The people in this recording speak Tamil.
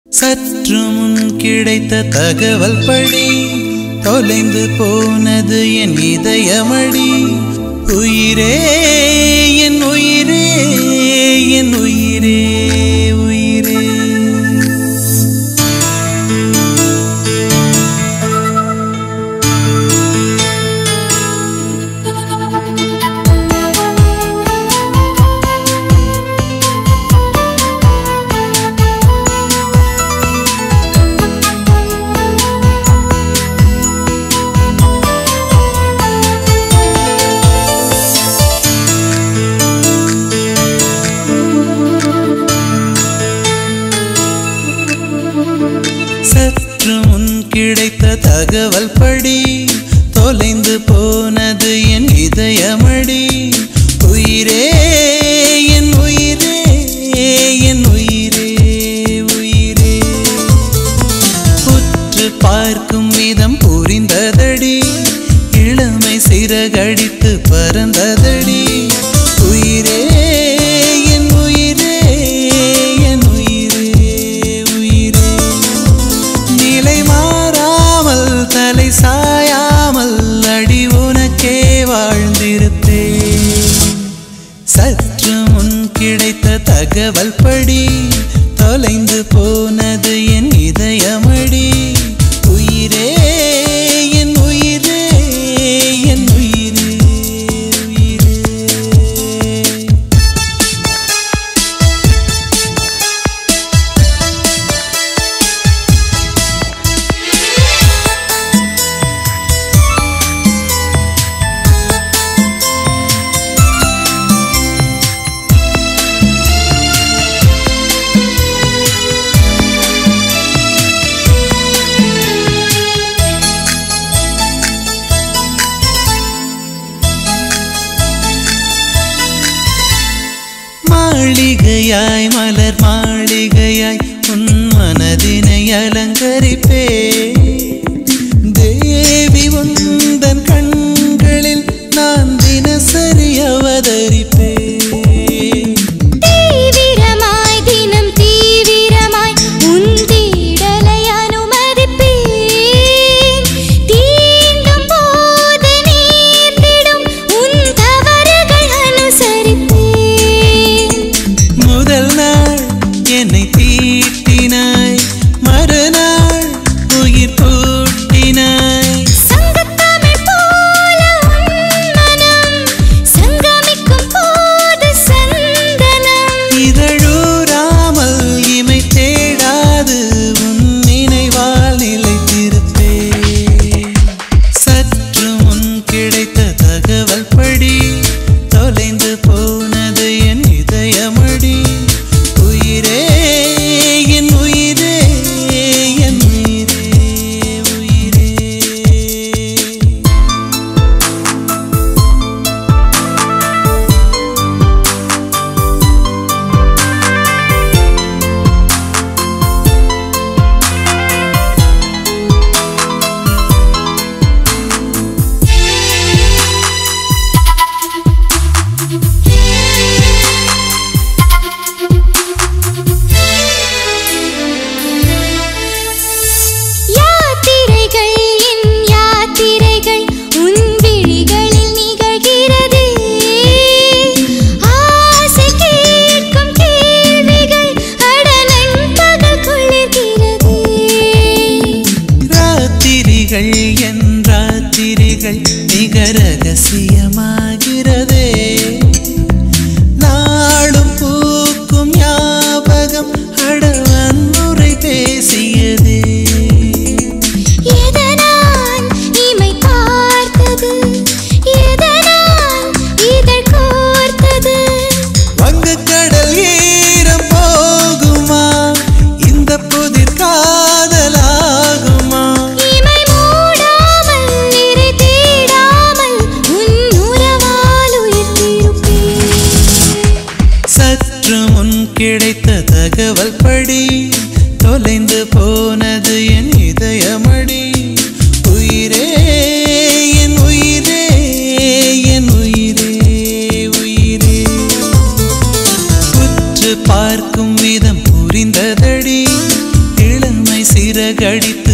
சற்று முன் கிடைத்த தகவல் படி தொலைந்து போனது என் இதயமடி உயிரே என் உயிரே என் உயிரே உயிரே சற்று முன் கிடைத்த தகவல் படி தொலைந்து போனது என் இதயமடி உயிரே என் உயிரே என் உயிரே உயிரே உற்று பார்க்கும் விதம் புரிந்ததடி இளமை சிறகடித்து பறந்ததடி உயிரே என் உயிரே என் உயிரே உயிரே நிலை மாறாமல் தலை சாயாமல் அடி உனக்கே வாழ்ந்திருப்பேன் சற்று முன் கிடைத்த தகவல் படி தொலைந்து போனது என் இதயமடி உயிரே என் உயிரே என் உயிரே உயிரே மாளிகையாய் மலர் மாளிகையாய் உன் மனதினை அலங்கரிப்பே தேவி உந்தன் கண்களில் நான் தினசரி அவதரிப்பே தீவிரமாய் தினம் தீவிரமாய் உன் தீடலை அனுமதிப்பேன் தீண்டும் போது நேர்ந்திடும் உன் தவறுகள் அனுசரிப்பேன் முதல் நாள் என்னை தீட்டினாய் மறுநாள் உயிர் பூட்டினாய் சங்கத்தமிழ் போல உன் மனம் சங்கமிக்கும் போது சந்தனம் இதழூராமல் இமை தேடாது உன் நினைவால் நிலைத்திருப்பே சற்று முன் கிடைத்த தகவல் படி தொலைந்து போனது என் இதயமடி உயிரே என் உயிரே என் உயிரே உயிரே யாத்திரைகள் என் யாத்திரைகள் உன் விழிகளில் நிகழ்கிறதே ஆசை கேட்கும் கேள்விகள் அடலன் பகல் குளிர்கிறதே ராத்திரிகள் என் ராத்திரிகள் மிக ரகசியமாகிறதே நாளும் பூக்கும் ஞாபகம் அடவன் முறை பேசியதே எதனால் இமை பார்த்தது எதனால் இதழ் கோர்த்தது வங்கக்கடல் ஈரம் போகுமா இந்த புதிர் காதலாகுமா இமை மூட சிறகடித்த